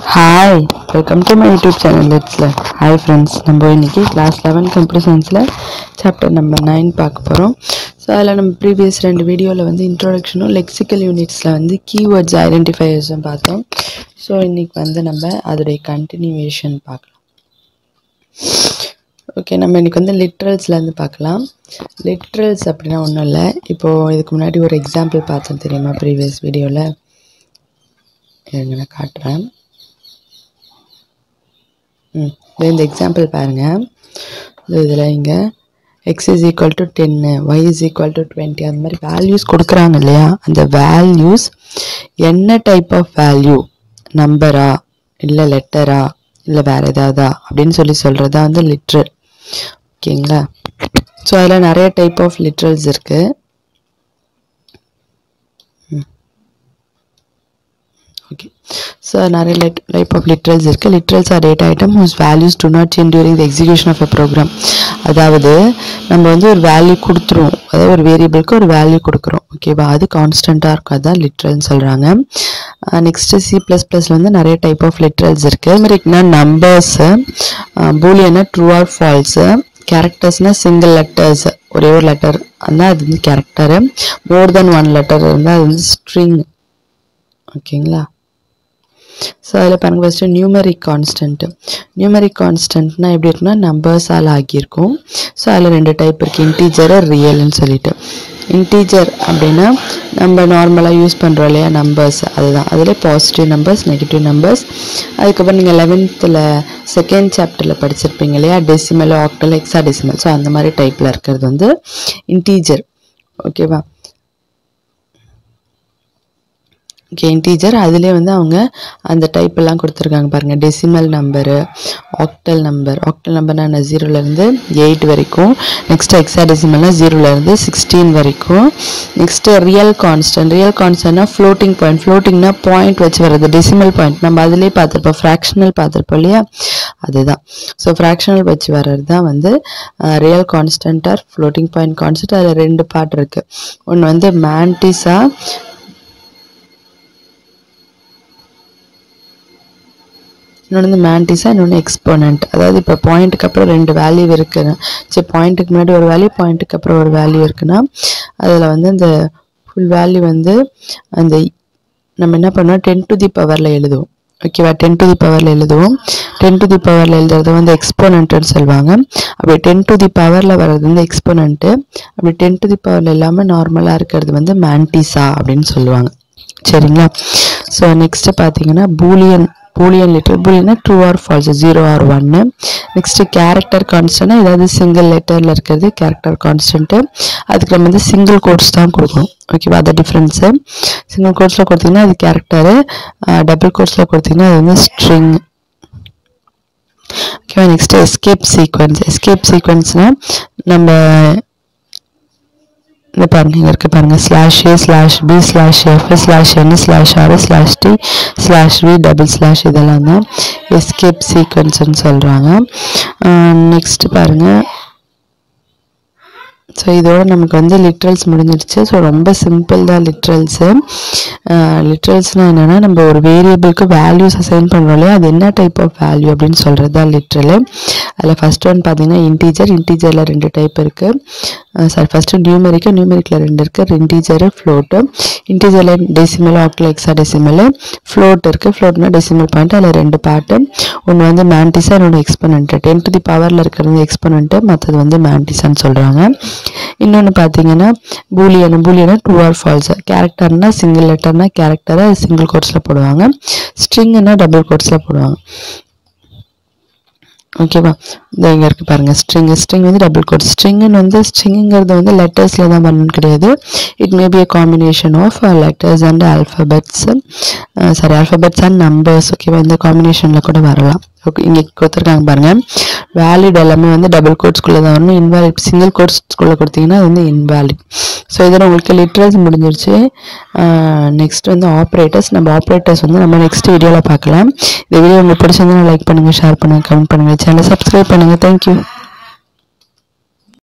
hi welcome to my YouTube channel லெட்ஸில் hi friends நம்ம இன்னைக்கு கிளாஸ் லெவன் கம்ப்யூட்டர் சயின்ஸில் சாப்டர் நம்பர் நைன் பார்க்க போகிறோம் ஸோ அதில் நம்ம ப்ரீவியஸ் ரெண்டு வீடியோவில் வந்து இன்ட்ரோடக்ஷனும் லெக்சிக்கல் யூனிட்ஸில் வந்து கீவேர்ட்ஸ் ஐடென்டிஃபையர்ஸும் பார்த்தோம் ஸோ இன்னைக்கு வந்து நம்ம அதோடைய கண்டினியூவேஷன் பார்க்கலாம் ஓகே நம்ம இன்னைக்கு வந்து லிட்ரல்ஸ்லேருந்து பார்க்கலாம் லிட்ரல்ஸ் அப்படின்னா ஒன்றும் இல்லை இப்போது இதுக்கு முன்னாடி ஒரு எக்ஸாம்பிள் பார்த்தோம் தெரியுமா ப்ரீவியஸ் வீடியோவில் இருங்க நான் காட்டுறேன் ம் இதோ இந்த எக்ஸாம்பிள் பாருங்கள் இதில் இங்கே எக்ஸ் இஸ் ஈக்குவல் டு டென்னு Y is equal to twenty அந்த மாதிரி வேல்யூஸ் கொடுக்குறாங்க இல்லையா அந்த வேல்யூஸ் என்ன டைப் ஆஃப் வேல்யூ நம்பரா இல்லை லெட்டரா இல்லை வேறு ஏதாவதா அப்படின்னு சொல்லி சொல்கிறது தான் வந்து லிட்ரல் ஓகேங்களா ஸோ அதில் நிறைய டைப் ஆஃப் லிட்ரல்ஸ் இருக்குது ஓகே ஸோ நிறைய லைட் டைப் ஆஃப் லிட்ரல்ஸ் இருக்குது literals are data item whose values do not change during the execution of a program அதாவது நம்ம வந்து ஒரு வேல்யூ கொடுத்துருவோம் அதாவது ஒரு வேரியபிளுக்கு ஒரு வேல்யூ கொடுக்குறோம் ஓகேவா அது கான்ஸ்டண்ட்டாக இருக்கும் அதுதான் லிட்ரல்னு சொல்கிறாங்க நெக்ஸ்ட்டு சி ப்ளஸ் ப்ளஸில் வந்து நிறைய டைப் ஆஃப் லிட்ரல்ஸ் இருக்குது அது மாதிரி நம்பர்ஸு பூலியனா ட்ரூ ஆர் ஃபால்ஸு கேரக்டர்ஸ்னால் சிங்கிள் லெட்டர்ஸ் ஒரே ஒரு லெட்டர் இருந்தால் அது வந்து character more than one letter இருந்தால் அது வந்து ஸ்ட்ரிங் ஓகேங்களா ஸோ அதில் பாருங்கள் ஃபஸ்ட்டு நியூமரிக் கான்ஸ்டன்ட்டு நியூமரிக் கான்ஸ்டன்ட்னா எப்படி இருக்குன்னா நம்பர்ஸால் ஆகியிருக்கும் ஸோ அதில் ரெண்டு டைப் இருக்குது இன்டீஜர் ரியல்னு சொல்லிட்டு இன்டீஜர் அப்படின்னா நம்ம நார்மலாக யூஸ் பண்ணுறோம் இல்லையா நம்பர்ஸ் அதுதான் அதில் பாசிட்டிவ் நம்பர்ஸ் நெகட்டிவ் நம்பர்ஸ் அதுக்கப்புறம் நீங்கள் லெவன்த்தில் செகண்ட் சாப்டரில் படிச்சிருப்பீங்க இல்லையா decimal octal hexadecimal so அந்த மாதிரி டைப்பில் இருக்கிறது வந்து இன்டீஜர் ஓகேவா ஓகே இன்டீஜர் அதுலேயே வந்து அவங்க அந்த டைப் எல்லாம் கொடுத்துருக்காங்க பாருங்கள் decimal number octal number octal நம்பர்னா என்ன ஜீரோலேருந்து எயிட் வரைக்கும் நெக்ஸ்ட் எக்ஸா டெசிமல்னா ஜீரோலேருந்து சிக்ஸ்டீன் வரைக்கும் நெக்ஸ்ட்டு ரியல் கான்ஸ்டன்ட் ரியல் கான்ஸ்டன்ட்னா ஃப்ளோட்டிங் பாயிண்ட் ஃப்ளோட்டிங்னா பாயிண்ட் வச்சு வர்றது டெசிமல் பாயிண்ட் நம்ம அதிலே பார்த்துருப்போம் ஃப்ராக்ஷனல் பார்த்துருப்போம் இல்லையா அதுதான் ஸோ ஃப்ராக்ஷனல் வச்சு வர்றது தான் வந்து real constant or floating point constant அதில் ரெண்டு பார்ட் இருக்குது ஒன்று வந்து மேண்டிஸா இன்னொன்று வந்து மேண்டிஸா இன்னொன்று எக்ஸ்போனண்ட் அதாவது இப்போ பாயிண்ட்டுக்கு அப்புறம் ரெண்டு வேல்யூ இருக்குன்னு சரி பாயிண்ட்டுக்கு முன்னாடி ஒரு வேல்யூ பாயிண்ட்டுக்கு அப்புறம் ஒரு வேல்யூ இருக்குன்னா அதில் வந்து அந்த ஃபுல் வேல்யூ வந்து அந்த நம்ம என்ன பண்ணோம் டென் டு தி பவரில் எழுதுவோம் ஓகேவா டென் டு தி பவரில் எழுதுவோம் டென் டு தி பவரில் எழுதுறது வந்து எக்ஸ்போனண்ட்டுன்னு சொல்லுவாங்க அப்படி டென் டு தி பவரில் வர்றது வந்து எக்ஸ்போனண்ட்டு அப்படி டென் டு தி பவரில் இல்லாமல் நார்மலாக இருக்கிறது வந்து மேண்டிஸா அப்படின்னு சொல்லுவாங்க சரிங்களா ஸோ நெக்ஸ்ட்டு பார்த்தீங்கன்னா பூலியன் பூலியன் லிட்டர் பூலியன்னா true or false zero or ஒன்னு நெக்ஸ்ட்டு கேரக்டர் கான்ஸ்டன்ட் ஏதாவது சிங்கிள் லெட்டரில் இருக்கிறது கேரக்டர் கான்ஸ்டன்ட்டு அதுக்கு நம்ம வந்து சிங்கிள் கோட்ஸ் தான் கொடுக்கணும் ஓகேவா அது டிஃப்ரென்ஸு சிங்கிள் கோட்ஸில் கொடுத்தீங்கன்னா அது கேரக்டரு டபுள் கோட்ஸில் கொடுத்தீங்கன்னா அது வந்து ஸ்ட்ரிங் ஓகேவா நெக்ஸ்ட்டு எஸ்கேப் சீக்வன்ஸ் எஸ்கேப் சீக்வன்ஸ்னால் நம்ம இந்த பாருங்க இங்கே இருக்கு பாருங்க slash A slash B slash F slash N slash R slash T slash V double slash இதெல்லாம் தான் எஸ்கேப் சீக்வன்ஸ்னு சொல்கிறாங்க நெக்ஸ்ட் பாருங்க ஸோ இதோட நமக்கு வந்து லிட்ரல்ஸ் முடிஞ்சிடுச்சு ஸோ ரொம்ப சிம்பிள் தான் லிட்ரல்ஸு லிட்ரல்ஸ்னால் என்னென்னா நம்ம ஒரு வேரியபிளுக்கு வேல்யூஸ் அசைன் பண்ணுறோம் இல்லையா அது என்ன டைப் ஆஃப் வேல்யூ அப்படின்னு சொல்கிறது தான் லிட்ரலு அதில் ஃபஸ்ட் ஒன் பார்த்தீங்கன்னா இன்டீஜர் இன்டீஜரில் ரெண்டு டைப் இருக்குது சாரி ஃபஸ்ட்டு நியூமெரிக்கு நியூமெரிக்கில் ரெண்டு இருக்குது இன்டீஜரு ஃப்ளோட்டு இன்டீஜரில் டெசிமல் ஆக்டில் எக்ஸா டெசிமல் ஃப்ளோட் இருக்குது ஃப்ளோட்னா டெசிமல் பாயிண்ட் அதில் ரெண்டு பார்ட்டு ஒன்று வந்து மேண்டிஸா இன்னொன்று எக்ஸ்பனண்ட்டு டென் டு தி பவரில் இருக்கிறது எக்ஸ்பனண்ட்டு மற்றது வந்து மேண்டிஸான்னு சொல்கிறாங்க இன்னொன்று பார்த்தீங்கன்னா பூலியன் பூலியனா டூ ஆர் ஃபால்ஸ் கேரக்டர்னா சிங்கிள் லெட்டர்னா கேரக்டரை சிங்கிள் கோட்ஸில் போடுவாங்க ஸ்ட்ரிங்குன்னா டபுள் கோட்ஸில் போடுவாங்க ஓகேவா இந்த இங்கே இருக்குது பாருங்கள் ஸ்ட்ரிங் ஸ்ட்ரிங் வந்து டபுள் கோட் ஸ்ட்ரிங்குன்னு வந்து ஸ்ட்ரிங்குங்கிறது வந்து லெட்டர்ஸில் தான் பண்ணணும் கிடையாது it may be a combination of letters and alphabets sorry alphabets and numbers ஓகேவா இந்த காம்பினேஷனில் கூட வரலாம் ஓகே இங்கே கொடுத்துருக்காங்க பாருங்கள் வேலிட் எல்லாமே வந்து டபுள் கோட்ஸ்குள்ளே தான் வரணும் இன்வாலிட் சிங்கிள் கோட்ஸ்குள்ளே கொடுத்தீங்கன்னா அது வந்து இன்வாலிட் ஸோ இதில் உங்களுக்கு லிட்ரல்ஸ் முடிஞ்சிருச்சு நெக்ஸ்ட் வந்து ஆப்ரேட்டர்ஸ் நம்ம ஆப்ரேட்டர்ஸ் வந்து நம்ம நெக்ஸ்ட் வீடியோவில் பார்க்கலாம் இந்த வீடியோ உங்களுக்கு பிடிச்சிருந்தா லைக் பண்ணுங்கள் ஷேர் பண்ணுங்கள் கமெண்ட் பண்ணுங்கள் சேனலை சப்ஸ்கிரைப் பண்ணுங்கள் தேங்க்யூ